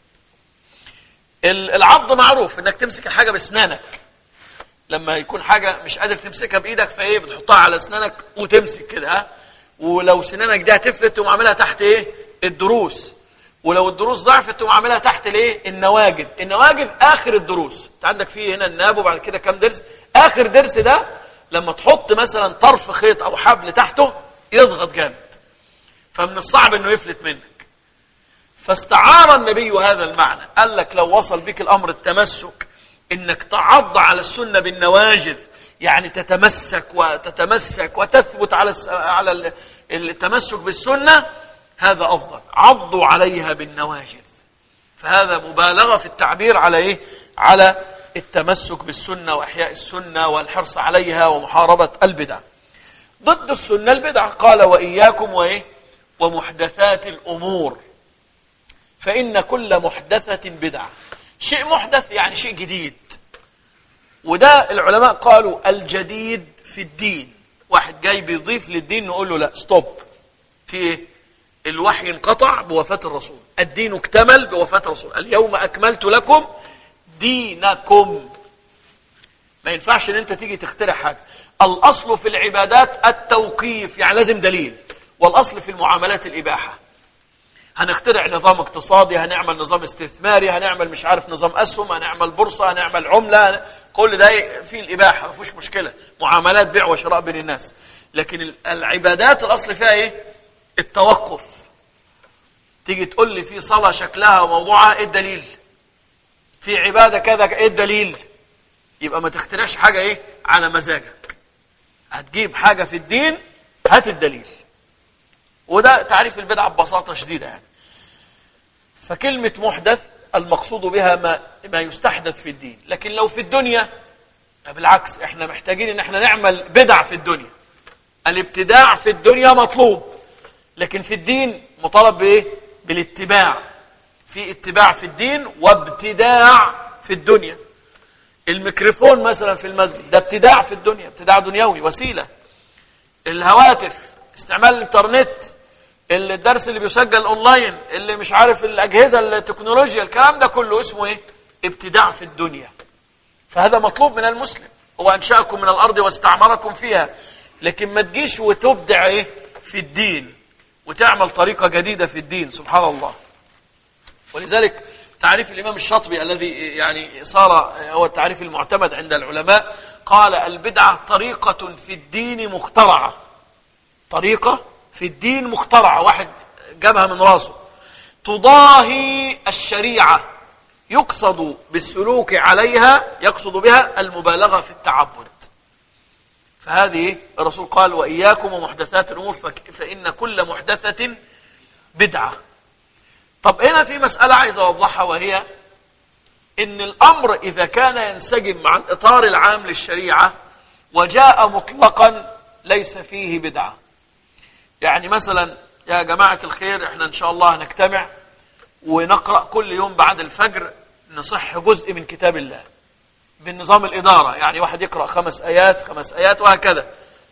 العض معروف انك تمسك الحاجه باسنانك لما يكون حاجه مش قادر تمسكها بايدك فايه بتحطها على اسنانك وتمسك كده ها ولو سنانك دي هتفلت تقوم عاملها تحت ايه الدروس ولو الدروس ضعفت تقوم عاملها تحت الايه النواجذ النواجذ اخر الدروس انت عندك فيه هنا الناب وبعد كده كام درس اخر درس ده لما تحط مثلا طرف خيط او حبل تحته يضغط جامد فمن الصعب انه يفلت منك فاستعار النبي هذا المعنى قال لك لو وصل بك الامر التمسك انك تعض على السنه بالنواجذ يعني تتمسك وتتمسك وتثبت على على التمسك بالسنه هذا افضل عضوا عليها بالنواجذ فهذا مبالغه في التعبير على ايه على التمسك بالسنه واحياء السنه والحرص عليها ومحاربه البدع ضد السنه البدع قال واياكم وايه ومحدثات الامور فان كل محدثه بدعه شيء محدث يعني شيء جديد وده العلماء قالوا الجديد في الدين واحد جاي بيضيف للدين نقول له لا ستوب في ايه الوحي انقطع بوفاة الرسول الدين اكتمل بوفاة الرسول اليوم أكملت لكم دينكم ما ينفعش ان انت تيجي تخترع حاجة الأصل في العبادات التوقيف يعني لازم دليل والأصل في المعاملات الإباحة هنخترع نظام اقتصادي هنعمل نظام استثماري هنعمل مش عارف نظام أسهم هنعمل بورصة هنعمل عملة كل ده فيه الإباحة ما فيش مشكلة معاملات بيع وشراء بين الناس لكن العبادات الأصل فيها إيه التوقف تيجي تقول لي في صلاة شكلها وموضوعها ايه الدليل في عبادة كذا ايه الدليل يبقى ما تخترعش حاجة ايه على مزاجك هتجيب حاجة في الدين هات الدليل وده تعريف البدعة ببساطة شديدة يعني فكلمة محدث المقصود بها ما, ما يستحدث في الدين لكن لو في الدنيا بالعكس احنا محتاجين ان احنا نعمل بدع في الدنيا الابتداع في الدنيا مطلوب لكن في الدين مطالب بايه بالاتباع في اتباع في الدين وابتداع في الدنيا الميكروفون مثلا في المسجد ده ابتداع في الدنيا ابتداع دنيوي وسيله الهواتف استعمال الانترنت الدرس اللي بيسجل اونلاين اللي مش عارف الاجهزه التكنولوجيا الكلام ده كله اسمه ايه ابتداع في الدنيا فهذا مطلوب من المسلم هو انشاكم من الارض واستعمركم فيها لكن ما تجيش وتبدع ايه في الدين وتعمل طريقه جديده في الدين سبحان الله ولذلك تعريف الامام الشاطبي الذي يعني صار هو التعريف المعتمد عند العلماء قال البدعه طريقه في الدين مخترعه طريقه في الدين مخترعة واحد جابها من راسه تضاهي الشريعة يقصد بالسلوك عليها يقصد بها المبالغة في التعبد فهذه الرسول قال وإياكم ومحدثات الأمور فإن كل محدثة بدعة طب هنا في مسألة عايز أوضحها وهي إن الأمر إذا كان ينسجم مع الإطار العام للشريعة وجاء مطلقا ليس فيه بدعة يعني مثلا يا جماعة الخير احنا ان شاء الله هنجتمع ونقرأ كل يوم بعد الفجر نصح جزء من كتاب الله بالنظام الإدارة يعني واحد يقرأ خمس آيات خمس آيات وهكذا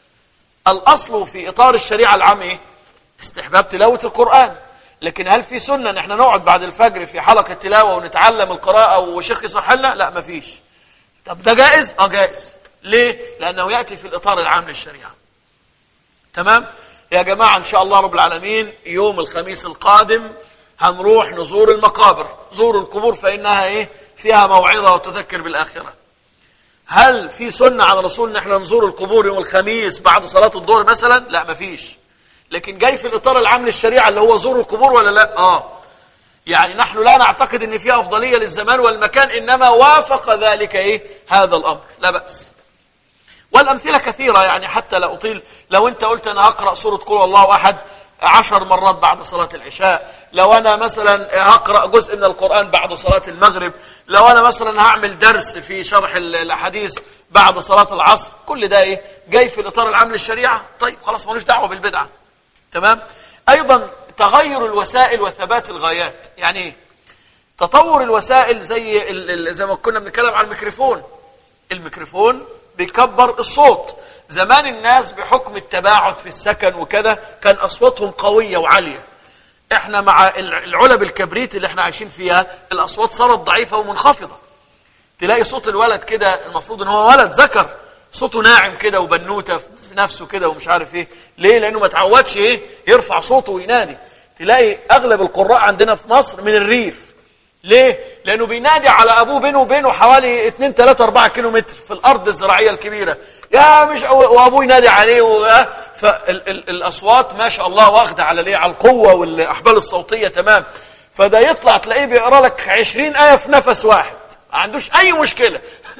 الأصل في إطار الشريعة العامة إيه؟ استحباب تلاوة القرآن لكن هل في سنة ان احنا نقعد بعد الفجر في حلقة تلاوة ونتعلم القراءة وشيخ يصح لنا لا مفيش طب ده جائز اه جائز ليه لأنه يأتي في الإطار العام للشريعة تمام يا جماعة إن شاء الله رب العالمين يوم الخميس القادم هنروح نزور المقابر زوروا القبور فإنها إيه فيها موعظة وتذكر بالآخرة هل في سنة عن الرسول ان احنا نزور القبور يوم الخميس بعد صلاة الظهر مثلا لا مفيش لكن جاي في الإطار العام للشريعة اللي هو زور القبور ولا لا آه يعني نحن لا نعتقد ان فيها أفضلية للزمان والمكان إنما وافق ذلك إيه هذا الأمر لا بأس والأمثلة كثيرة يعني حتى لا أطيل لو أنت قلت أنا هقرأ سورة قول الله أحد عشر مرات بعد صلاة العشاء لو أنا مثلا هقرأ جزء من القرآن بعد صلاة المغرب لو أنا مثلا هعمل درس في شرح الأحاديث بعد صلاة العصر كل ده إيه جاي في الإطار العام للشريعة طيب خلاص ملوش دعوة بالبدعة تمام أيضا تغير الوسائل وثبات الغايات يعني إيه تطور الوسائل زي زي ما كنا بنتكلم عن الميكروفون الميكروفون بيكبر الصوت زمان الناس بحكم التباعد في السكن وكذا كان أصواتهم قوية وعالية احنا مع العلب الكبريت اللي احنا عايشين فيها الأصوات صارت ضعيفة ومنخفضة تلاقي صوت الولد كده المفروض ان هو ولد ذكر صوته ناعم كده وبنوته في نفسه كده ومش عارف ايه ليه لانه ما تعودش ايه يرفع صوته وينادي تلاقي اغلب القراء عندنا في مصر من الريف ليه؟ لأنه بينادي على أبوه بينه وبينه حوالي 2 3 4 كيلو متر في الأرض الزراعية الكبيرة يا مش وأبوه ينادي عليه فالأصوات ما شاء الله واخدة على ليه على القوة والأحبال الصوتية تمام فده يطلع تلاقيه بيقرا لك 20 آية في نفس واحد ما عندوش أي مشكلة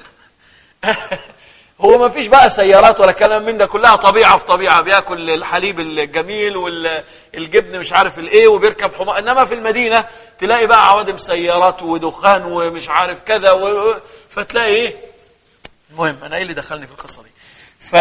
هو ما فيش بقى سيارات ولا كلام من ده كلها طبيعة في طبيعة بياكل الحليب الجميل والجبن مش عارف الايه وبيركب حمار انما في المدينة تلاقي بقى عوادم سيارات ودخان ومش عارف كذا و... فتلاقي ايه المهم انا ايه اللي دخلني في القصة دي ف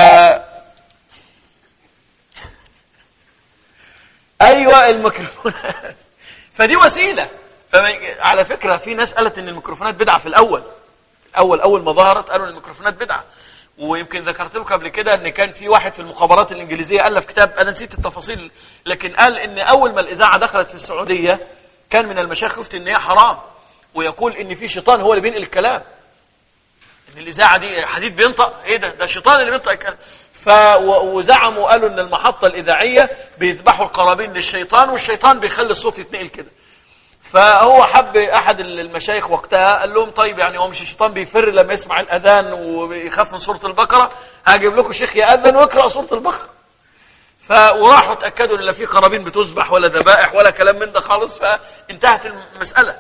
ايوه الميكروفونات فدي وسيلة على فكرة في ناس قالت ان الميكروفونات بدعة في الاول اول اول ما ظهرت قالوا ان الميكروفونات بدعه ويمكن ذكرت لكم قبل كده ان كان في واحد في المخابرات الانجليزيه الف كتاب انا نسيت التفاصيل لكن قال ان اول ما الاذاعه دخلت في السعوديه كان من المشايخ يفتي ان هي حرام ويقول ان في شيطان هو اللي بينقل الكلام ان الاذاعه دي حديد بينطق ايه ده ده الشيطان اللي بينطق الكلام ف وزعموا قالوا ان المحطه الاذاعيه بيذبحوا القرابين للشيطان والشيطان بيخلي الصوت يتنقل كده فهو حب احد المشايخ وقتها قال لهم طيب يعني هو مش الشيطان بيفر لما يسمع الاذان ويخاف من سوره البقره هجيب لكم شيخ ياذن ويقرا سوره البقره ف وراحوا اتاكدوا ان لا في قرابين بتذبح ولا ذبائح ولا كلام من ده خالص فانتهت المساله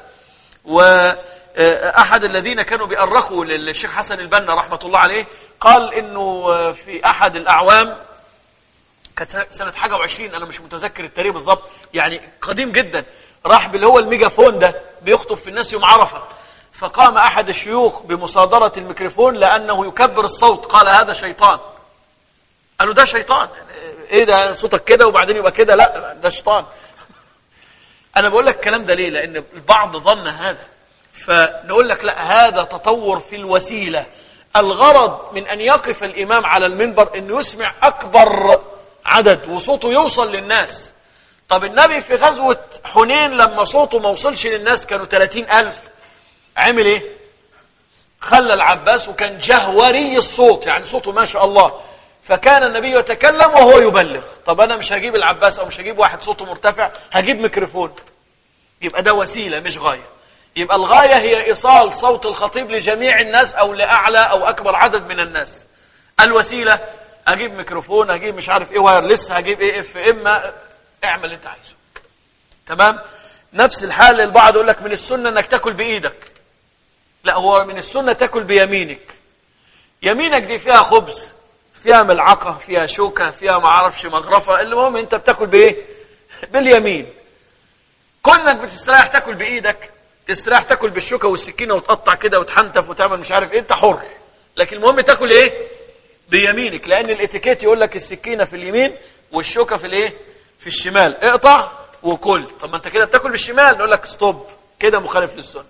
واحد الذين كانوا بيأرخوا للشيخ حسن البنا رحمه الله عليه قال انه في احد الاعوام كانت سنه حاجه وعشرين انا مش متذكر التاريخ بالظبط يعني قديم جدا راح باللي هو الميجافون ده بيخطب في الناس يوم عرفه فقام احد الشيوخ بمصادره الميكروفون لانه يكبر الصوت قال هذا شيطان قالوا ده شيطان ايه ده صوتك كده وبعدين يبقى كده لا ده شيطان انا بقول لك الكلام ده ليه لان البعض ظن هذا فنقول لك لا هذا تطور في الوسيله الغرض من ان يقف الامام على المنبر انه يسمع اكبر عدد وصوته يوصل للناس طب النبي في غزوة حنين لما صوته ما وصلش للناس كانوا 30 ألف عمل ايه خلى العباس وكان جهوري الصوت يعني صوته ما شاء الله فكان النبي يتكلم وهو يبلغ طب انا مش هجيب العباس او مش هجيب واحد صوته مرتفع هجيب ميكروفون يبقى ده وسيله مش غايه يبقى الغايه هي ايصال صوت الخطيب لجميع الناس او لاعلى او اكبر عدد من الناس الوسيله اجيب ميكروفون اجيب مش عارف ايه وايرلس هجيب ايه اف ام اعمل اللي انت عايزه تمام نفس الحال البعض يقول لك من السنه انك تاكل بايدك لا هو من السنه تاكل بيمينك يمينك دي فيها خبز فيها ملعقه فيها شوكه فيها ما اعرفش مغرفه المهم انت بتاكل بايه باليمين كونك بتستريح تاكل بايدك تستريح تاكل بالشوكه والسكينه وتقطع كده وتحنتف وتعمل مش عارف ايه انت حر لكن المهم تاكل ايه بيمينك لان الاتيكيت يقول لك السكينه في اليمين والشوكه في الايه في الشمال اقطع وكل طب ما انت كده بتاكل بالشمال نقول لك ستوب كده مخالف للسنه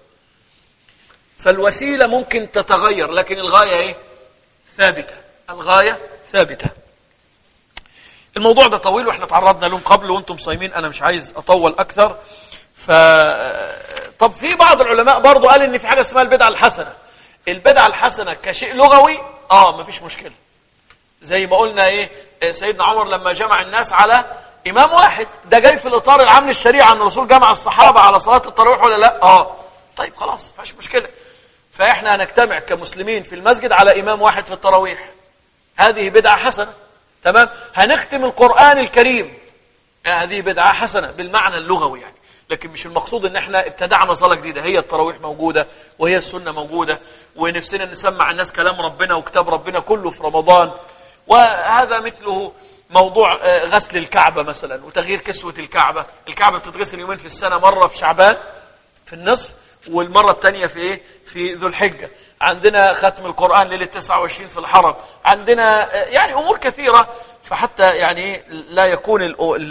فالوسيله ممكن تتغير لكن الغايه ايه ثابته الغايه ثابته الموضوع ده طويل واحنا تعرضنا له قبل وانتم صايمين انا مش عايز اطول اكثر ف طب في بعض العلماء برضو قال ان في حاجه اسمها البدعه الحسنه البدعه الحسنه كشيء لغوي اه مفيش مشكله زي ما قلنا ايه سيدنا عمر لما جمع الناس على امام واحد ده جاي في الاطار العام للشريعه ان الرسول جمع الصحابه على صلاه التراويح ولا لا اه طيب خلاص ما فيش مشكله فاحنا هنجتمع كمسلمين في المسجد على امام واحد في التراويح هذه بدعه حسنه تمام هنختم القران الكريم هذه بدعه حسنه بالمعنى اللغوي يعني لكن مش المقصود ان احنا ابتدعنا صلاه جديده هي التراويح موجوده وهي السنه موجوده ونفسنا نسمع الناس كلام ربنا وكتاب ربنا كله في رمضان وهذا مثله موضوع غسل الكعبة مثلا وتغيير كسوة الكعبة الكعبة بتتغسل يومين في السنة مرة في شعبان في النصف والمرة الثانية في ايه في ذو الحجة عندنا ختم القرآن ليلة 29 في الحرم عندنا يعني أمور كثيرة فحتى يعني لا يكون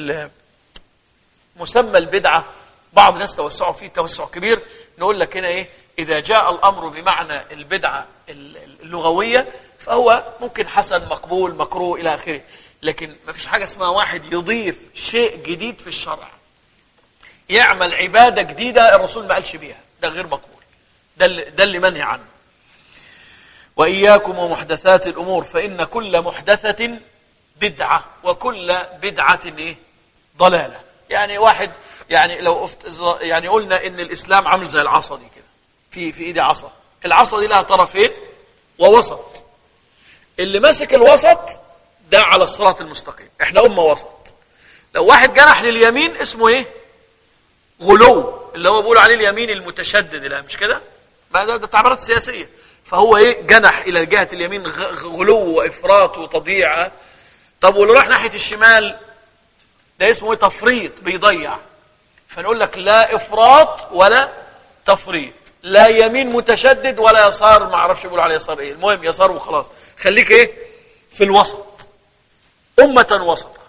مسمى البدعة بعض الناس توسعوا فيه توسع كبير نقول لك هنا ايه إذا جاء الأمر بمعنى البدعة اللغوية فهو ممكن حسن مقبول مكروه إلى آخره لكن ما فيش حاجة اسمها واحد يضيف شيء جديد في الشرع يعمل عبادة جديدة الرسول ما قالش بيها ده غير مقبول ده اللي, ده اللي منهي عنه وإياكم ومحدثات الأمور فإن كل محدثة بدعة وكل بدعة إيه؟ ضلالة يعني واحد يعني لو أفت يعني قلنا إن الإسلام عامل زي العصا دي كده في في إيدي عصا العصا دي لها طرفين ووسط اللي ماسك الوسط ده على الصراط المستقيم احنا أمة وسط لو واحد جنح لليمين اسمه ايه غلو اللي هو بيقولوا عليه اليمين المتشدد لا مش كده ما ده, ده تعبيرات سياسية فهو ايه جنح الى جهة اليمين غلو وافراط وتضييع طب واللي راح ناحية الشمال ده اسمه ايه تفريط بيضيع فنقول لك لا افراط ولا تفريط لا يمين متشدد ولا يسار ما اعرفش بيقولوا على يسار ايه المهم يسار وخلاص خليك ايه في الوسط أمة وسطا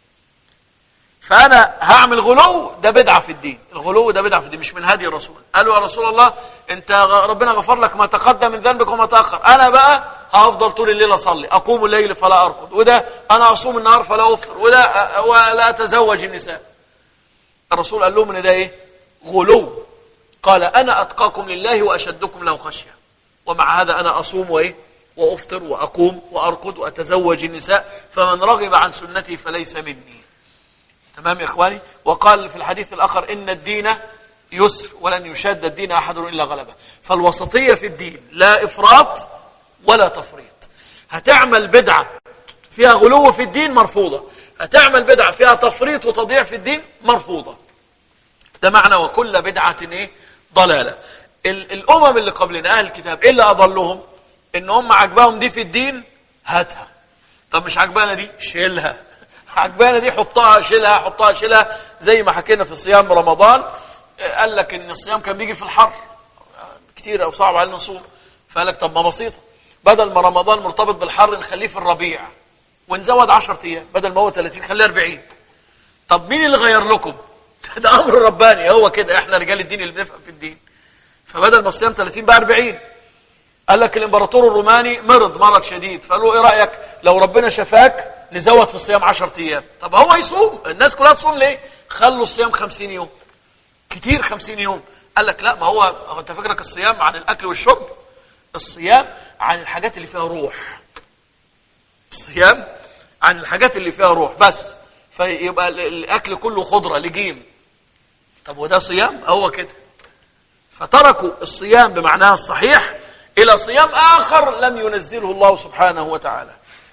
فأنا هعمل غلو ده بدعة في الدين الغلو ده بدعة في الدين مش من هدي الرسول قالوا يا رسول الله أنت ربنا غفر لك ما تقدم من ذنبك وما تأخر أنا بقى هفضل طول الليل أصلي أقوم الليل فلا أرقد وده أنا أصوم النهار فلا أفطر وده ولا أتزوج النساء الرسول قال لهم إن ده إيه غلو قال أنا أتقاكم لله وأشدكم له خشية ومع هذا أنا أصوم وإيه وأفطر وأقوم وأرقد وأتزوج النساء فمن رغب عن سنتي فليس مني تمام يا إخواني وقال في الحديث الآخر إن الدين يسر ولن يشاد الدين أحد إلا غلبه فالوسطية في الدين لا إفراط ولا تفريط هتعمل بدعة فيها غلو في الدين مرفوضة هتعمل بدعة فيها تفريط وتضييع في الدين مرفوضة ده معنى وكل بدعة إيه ضلالة الأمم اللي قبلنا أهل الكتاب إيه اللي أضلهم ان هم عجباهم دي في الدين هاتها طب مش عجبانا دي شيلها عجبانا دي حطها شيلها حطها شيلها زي ما حكينا في صيام رمضان قال لك ان الصيام كان بيجي في الحر كتير او صعب علينا نصوم فقال لك طب ما بسيطه بدل ما رمضان مرتبط بالحر نخليه في الربيع ونزود 10 ايام بدل ما هو 30 خليه 40 طب مين اللي غير لكم ده امر رباني هو كده احنا رجال الدين اللي بنفهم في الدين فبدل ما الصيام 30 بقى 40 قال لك الامبراطور الروماني مرض مرض شديد فقال له ايه رايك لو ربنا شفاك نزود في الصيام 10 ايام طب هو يصوم الناس كلها تصوم ليه خلوا الصيام 50 يوم كتير 50 يوم قال لك لا ما هو انت فكرك الصيام عن الاكل والشرب الصيام عن الحاجات اللي فيها روح الصيام عن الحاجات اللي فيها روح بس فيبقى الاكل كله خضره لجيم طب وده صيام هو كده فتركوا الصيام بمعناه الصحيح الى صيام اخر لم ينزله الله سبحانه وتعالى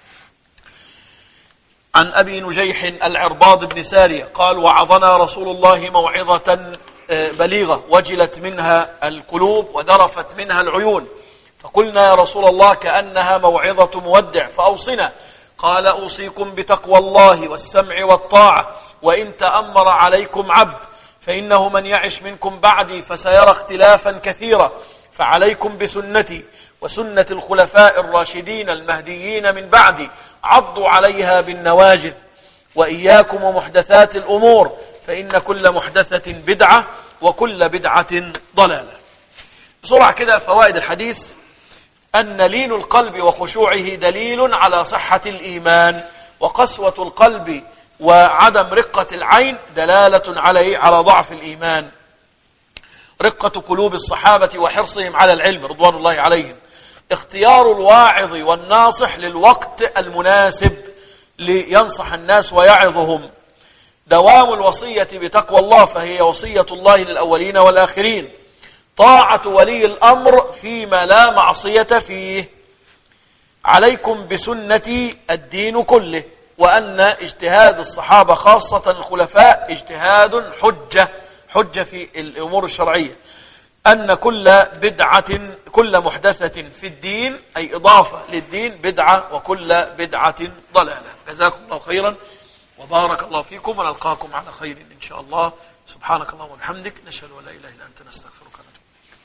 عن ابي نجيح العرباض بن ساريه قال وعظنا رسول الله موعظه آه، بليغه وجلت منها القلوب وذرفت منها العيون فقلنا يا رسول الله كانها موعظه مودع فاوصنا قال اوصيكم بتقوى الله والسمع والطاعه وان تامر عليكم عبد فانه من يعش منكم بعدي فسيرى اختلافا كثيرا فعليكم بسنتي وسنه الخلفاء الراشدين المهديين من بعدي عضوا عليها بالنواجذ واياكم ومحدثات الامور فان كل محدثه بدعه وكل بدعه ضلاله بسرعه كده فوائد الحديث أن لين القلب وخشوعه دليل على صحة الإيمان وقسوة القلب وعدم رقة العين دلالة عليه على ضعف الإيمان رقة قلوب الصحابة وحرصهم على العلم رضوان الله عليهم اختيار الواعظ والناصح للوقت المناسب لينصح الناس ويعظهم دوام الوصية بتقوى الله فهي وصية الله للأولين والآخرين طاعة ولي الأمر فيما لا معصية فيه عليكم بسنتي الدين كله وأن اجتهاد الصحابة خاصة الخلفاء اجتهاد حجة حجة في الأمور الشرعية أن كل بدعة كل محدثة في الدين أي إضافة للدين بدعة وكل بدعة ضلالة جزاكم الله خيرا وبارك الله فيكم ونلقاكم على خير إن شاء الله سبحانك اللهم وبحمدك نشهد أن لا إله إلا أنت نستغفرك